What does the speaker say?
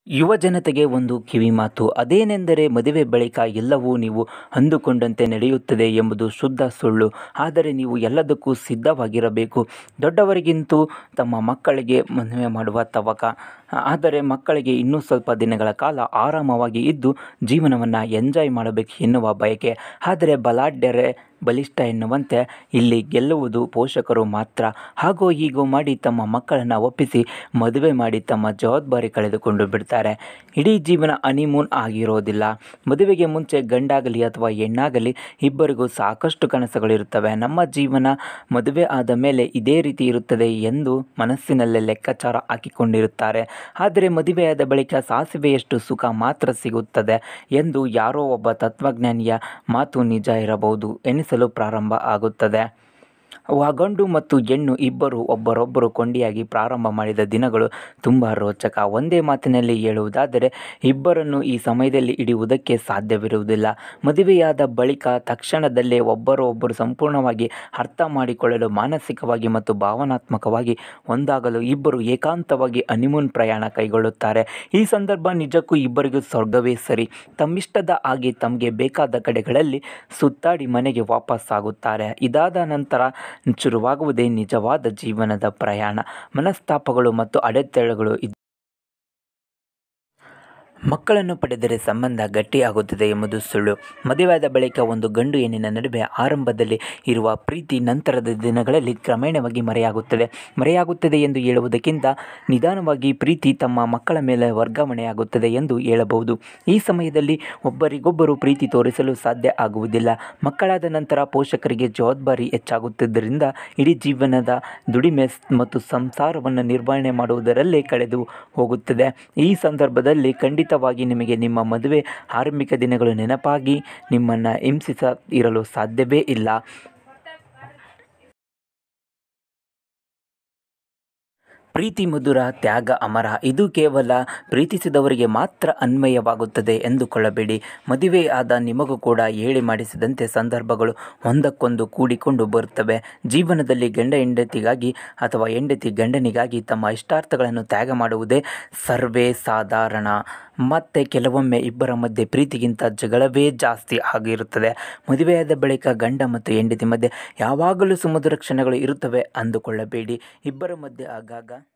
ಯುವ ಜನತೆಗೆ ಒಂದು ಕಿವಿಮಾತು ಅದೇನೆಂದರೆ ಮದುವೆ ಬಳಿಕ ಎಲ್ಲವೂ ನೀವು ಅಂದುಕೊಂಡಂತೆ ನಡೆಯುತ್ತದೆ ಎಂಬುದು ಶುದ್ಧ ಸುಳ್ಳು ಆದರೆ ನೀವು ಎಲ್ಲದಕ್ಕೂ ಸಿದ್ಧವಾಗಿರಬೇಕು ದೊಡ್ಡವರಿಗಿಂತೂ ತಮ್ಮ ಮಕ್ಕಳಿಗೆ ಮದುವೆ ಮಾಡುವ ತವಕ ಆದರೆ ಮಕ್ಕಳಿಗೆ ಇನ್ನೂ ಸ್ವಲ್ಪ ದಿನಗಳ ಕಾಲ ಆರಾಮವಾಗಿ ಇದ್ದು ಜೀವನವನ್ನು ಎಂಜಾಯ್ ಮಾಡಬೇಕು ಎನ್ನುವ ಬಯಕೆ ಆದರೆ ಬಲಾಢ್ಯರೇ ಬಲಿಷ್ಠ ಎನ್ನುವಂತೆ ಇಲ್ಲಿ ಗೆಲ್ಲುವುದು ಪೋಷಕರು ಮಾತ್ರ ಹಾಗೋ ಹೀಗೋ ಮಾಡಿ ತಮ್ಮ ಮಕ್ಕಳನ್ನು ಒಪ್ಪಿಸಿ ಮದುವೆ ಮಾಡಿ ತಮ್ಮ ಜವಾಬ್ದಾರಿ ಕಳೆದುಕೊಂಡು ಬಿಡ್ತಾರೆ ಇಡೀ ಜೀವನ ಹನಿಮೂನ್ ಆಗಿರೋದಿಲ್ಲ ಮದುವೆಗೆ ಮುಂಚೆ ಗಂಡಾಗಲಿ ಅಥವಾ ಹೆಣ್ಣಾಗಲಿ ಇಬ್ಬರಿಗೂ ಸಾಕಷ್ಟು ಕನಸುಗಳಿರುತ್ತವೆ ನಮ್ಮ ಜೀವನ ಮದುವೆ ಆದ ಮೇಲೆ ಇದೇ ರೀತಿ ಇರುತ್ತದೆ ಎಂದು ಮನಸ್ಸಿನಲ್ಲೇ ಲೆಕ್ಕಾಚಾರ ಹಾಕಿಕೊಂಡಿರುತ್ತಾರೆ ಆದರೆ ಮದುವೆಯಾದ ಬಳಿಕ ಸಾಸಿವೆಯಷ್ಟು ಸುಖ ಮಾತ್ರ ಸಿಗುತ್ತದೆ ಎಂದು ಯಾರೋ ಒಬ್ಬ ತತ್ವಜ್ಞಾನಿಯ ಮಾತು ನಿಜ ಇರಬಹುದು ಎನಿಸಲು ಪ್ರಾರಂಭ ಆಗುತ್ತದೆ ಆ ಗಂಡು ಮತ್ತು ಹೆಣ್ಣು ಇಬ್ಬರು ಒಬ್ಬರೊಬ್ಬರು ಕೊಂಡಿಯಾಗಿ ಪ್ರಾರಂಭ ಮಾಡಿದ ದಿನಗಳು ತುಂಬ ರೋಚಕ ಒಂದೇ ಮಾತಿನಲ್ಲಿ ಹೇಳುವುದಾದರೆ ಇಬ್ಬರನ್ನು ಈ ಸಮಯದಲ್ಲಿ ಹಿಡಿಯುವುದಕ್ಕೆ ಸಾಧ್ಯವಿರುವುದಿಲ್ಲ ಮದುವೆಯಾದ ಬಳಿಕ ತಕ್ಷಣದಲ್ಲೇ ಒಬ್ಬರೊಬ್ಬರು ಸಂಪೂರ್ಣವಾಗಿ ಅರ್ಥ ಮಾಡಿಕೊಳ್ಳಲು ಮಾನಸಿಕವಾಗಿ ಮತ್ತು ಭಾವನಾತ್ಮಕವಾಗಿ ಒಂದಾಗಲು ಇಬ್ಬರು ಏಕಾಂತವಾಗಿ ಹನಿಮೂನ್ ಪ್ರಯಾಣ ಕೈಗೊಳ್ಳುತ್ತಾರೆ ಈ ಸಂದರ್ಭ ನಿಜಕ್ಕೂ ಇಬ್ಬರಿಗೂ ಸ್ವರ್ಗವೇ ಸರಿ ತಮ್ಮಿಷ್ಟದ ಹಾಗೆ ತಮಗೆ ಬೇಕಾದ ಕಡೆಗಳಲ್ಲಿ ಸುತ್ತಾಡಿ ಮನೆಗೆ ವಾಪಸ್ಸಾಗುತ್ತಾರೆ ಇದಾದ ನಂತರ ಶುರುವಾಗುವುದೇ ನಿಜವಾದ ಜೀವನದ ಪ್ರಯಾಣ ಮನಸ್ತಾಪಗಳು ಮತ್ತು ಅಡೆತಡೆಗಳು ಮಕ್ಕಳನ್ನು ಪಡೆದರೆ ಸಂಬಂಧ ಗಟ್ಟಿಯಾಗುತ್ತದೆ ಎಂಬುದು ಸುಳ್ಳು ಮದುವೆಯಾದ ಬಳಿಕ ಒಂದು ಗಂಡು ಹೆಣ್ಣಿನ ನಡುವೆ ಆರಂಭದಲ್ಲಿ ಇರುವ ಪ್ರೀತಿ ನಂತರದ ದಿನಗಳಲ್ಲಿ ಕ್ರಮೇಣವಾಗಿ ಮರೆಯಾಗುತ್ತದೆ ಮರೆಯಾಗುತ್ತದೆ ಎಂದು ಹೇಳುವುದಕ್ಕಿಂತ ನಿಧಾನವಾಗಿ ಪ್ರೀತಿ ತಮ್ಮ ಮಕ್ಕಳ ಮೇಲೆ ವರ್ಗಾವಣೆಯಾಗುತ್ತದೆ ಎಂದು ಹೇಳಬಹುದು ಈ ಸಮಯದಲ್ಲಿ ಒಬ್ಬರಿಗೊಬ್ಬರು ಪ್ರೀತಿ ತೋರಿಸಲು ಸಾಧ್ಯ ಆಗುವುದಿಲ್ಲ ಮಕ್ಕಳಾದ ನಂತರ ಪೋಷಕರಿಗೆ ಜವಾಬ್ದಾರಿ ಹೆಚ್ಚಾಗುತ್ತಿದ್ದರಿಂದ ಇಡೀ ಜೀವನದ ದುಡಿಮೆ ಮತ್ತು ಸಂಸಾರವನ್ನು ನಿರ್ವಹಣೆ ಮಾಡುವುದರಲ್ಲೇ ಕಳೆದು ಹೋಗುತ್ತದೆ ಈ ಸಂದರ್ಭದಲ್ಲಿ ಖಂಡಿತ ನಿಮಗೆ ನಿಮ್ಮ ಮದುವೆ ಆರಂಭಿಕ ದಿನಗಳು ನೆನಪಾಗಿ ನಿಮ್ಮನ್ನು ಹಿಂಸಿಸ ಇರಲು ಸಾಧ್ಯವೇ ಇಲ್ಲ ಪ್ರೀತಿ ಮಧುರ ತ್ಯಾಗ ಅಮರ ಇದು ಕೇವಲ ಪ್ರೀತಿಸಿದವರಿಗೆ ಮಾತ್ರ ಅನ್ವಯವಾಗುತ್ತದೆ ಎಂದುಕೊಳ್ಳಬೇಡಿ ಮದುವೆ ಆದ ನಿಮಗೂ ಕೂಡ ಹೇಳಿ ಮಾಡಿಸಿದಂತೆ ಸಂದರ್ಭಗಳು ಒಂದಕ್ಕೊಂದು ಕೂಡಿಕೊಂಡು ಬರುತ್ತವೆ ಜೀವನದಲ್ಲಿ ಗಂಡ ಹೆಂಡತಿಗಾಗಿ ಅಥವಾ ಹೆಂಡತಿ ಗಂಡನಿಗಾಗಿ ತಮ್ಮ ಇಷ್ಟಾರ್ಥಗಳನ್ನು ತ್ಯಾಗ ಮಾಡುವುದೇ ಸರ್ವೇ ಸಾಧಾರಣ ಮತ್ತು ಕೆಲವೊಮ್ಮೆ ಇಬ್ಬರ ಮಧ್ಯೆ ಪ್ರೀತಿಗಿಂತ ಜಗಳವೇ ಜಾಸ್ತಿ ಆಗಿರುತ್ತದೆ ಮದುವೆಯಾದ ಬಳಿಕ ಗಂಡ ಮತ್ತು ಹೆಂಡತಿ ಮಧ್ಯೆ ಯಾವಾಗಲೂ ಸುಮಧುರ ಕ್ಷಣಗಳು ಇರುತ್ತವೆ ಅಂದುಕೊಳ್ಳಬೇಡಿ ಇಬ್ಬರ ಮಧ್ಯೆ ಆಗಾಗ